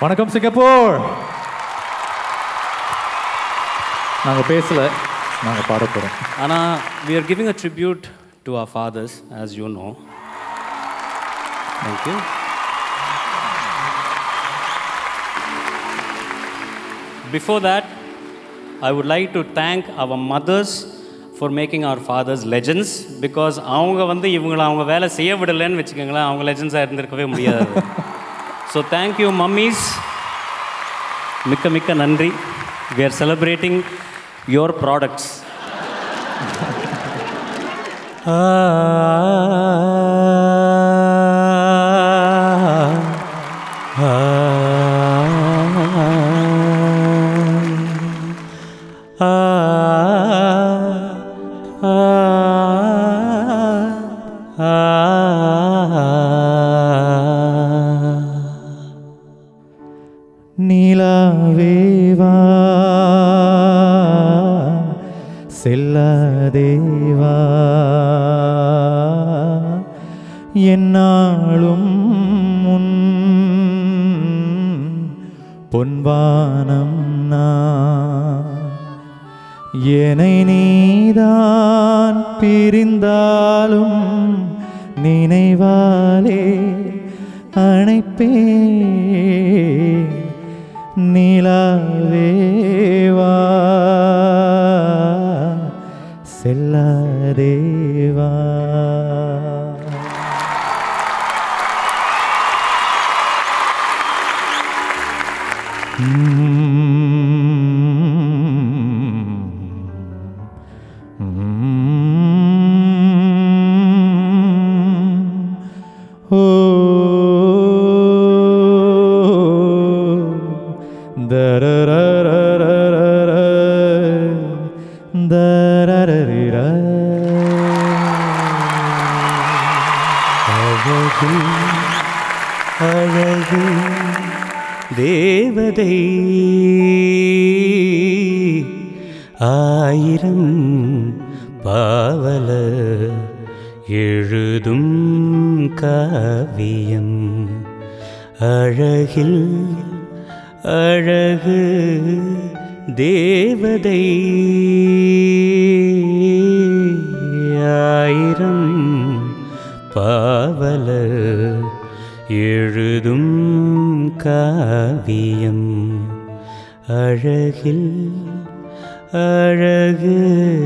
வணக்கம் சிங்கப்பூர் நாங்க பேசல நாங்க பாட போறோம் Anna, we are giving a tribute to our fathers, as you know. Thank you. Before that, I would like to thank our mothers for making our fathers legends because அவங்க வந்து இவங்களை அவங்க வேலை செய்ய விடலைன்னு வச்சுக்கோங்களேன் அவங்க லெஜன்ஸாக இருந்திருக்கவே முடியாது ஸோ தேங்க்யூ மம்மிஸ் மிக்க மிக்க நன்றி we are celebrating your products நிலாவேவா செல்லாதேவா என்னாலும் முன் பொன்வானம் நான் என்னை நீதான் பிரிந்தாலும் நினைவாலே அணைப்பே நிலாவேவா செல்லாதேவா ஓ தரரரரரர, தரரரிர. அழகு அழகு தேவதை ஆயிரம் பாவல எழுதும் காவியம் அழகில் அழகு தேவதை ஆயிரம் பாவல எழுதும் காவியம் அழகில் அழகு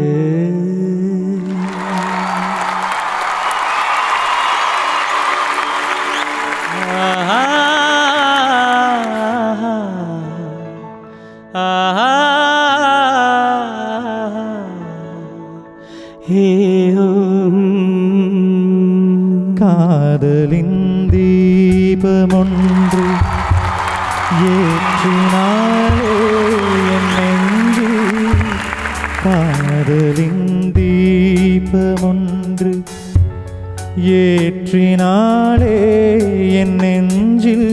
காதலின் தீபமொன்று ஏற்றினாலே என் நெஞ்சு காதலின் தீபமொன்று ஏற்றினாலே என் நெஞ்சில்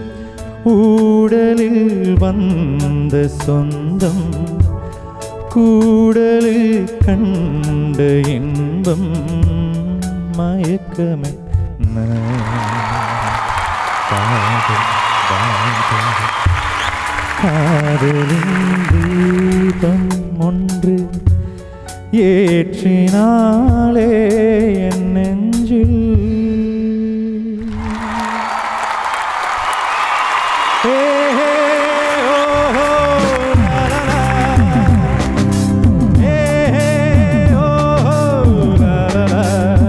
ஊடலில் வந்த சொந்தம் கூடலில் கண்ட இன்பம் மயக்கமே காதலின் தீபம் ஒன்று ஏற்றினாலே என் நெஞ்சில் ஹே, ஹே, ஓ, ஓ, லா, லா, லா. ஹே, ஹே, ஓ, ஓ, லா, லா, லா.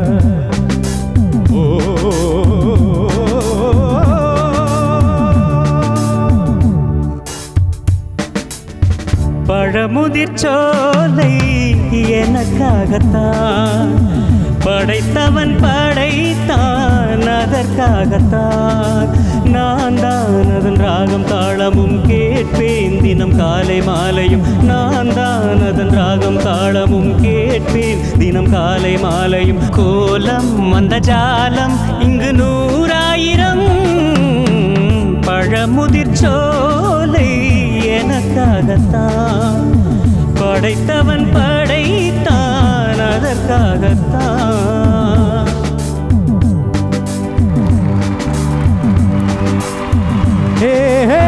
ஓ, பழமுதிர்ச்சோலை எனக்காகத்தான் படைத்தவன் படைத்தான் அதற்காகத்தான் நான் தான் அதன் ராகம் தாளமும் கேட்பேன் தினம் காலை மாலையும் நான் தான் அதன் ராகம் தாளமும் கேட்பேன் தினம் காலை மாலையும் கோலம் அந்த ஜாலம் இங்கு நூறாயிரம் பழமுதிர்ச்சோலை எனக்காகத்தான் படைத்தவன் படைத்தான் அதற்காகத்தான் ஹே, ஹே,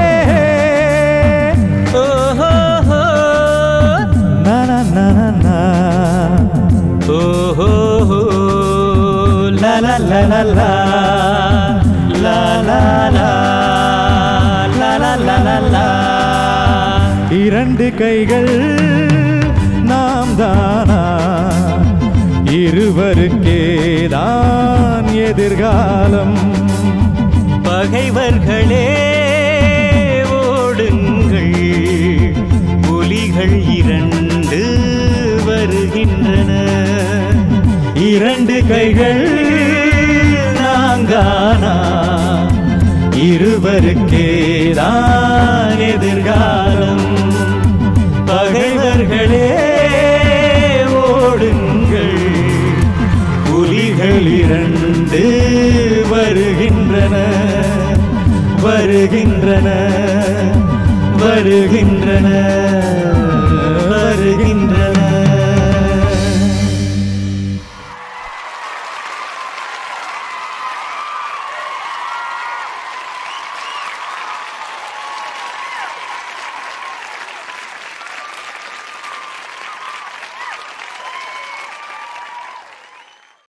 லா லா லா லா லா லா லா லா லா லா லா லா இரண்டு கைகள் நாம் தானா இருவருக்கேதான் எதிர்காலம் பகைவர்களே ஓடுங்கள் புலிகள் இரண்டு வருகின்றன இரண்டு கைகள் நாங்கானா இருவருக்கேதான் எதிர்காலம் பகைவர்களே ஓடுங்கள் புலிகள் இரண்டு வருகின்றன வருகின்றன வருகின்றன வருகின்றன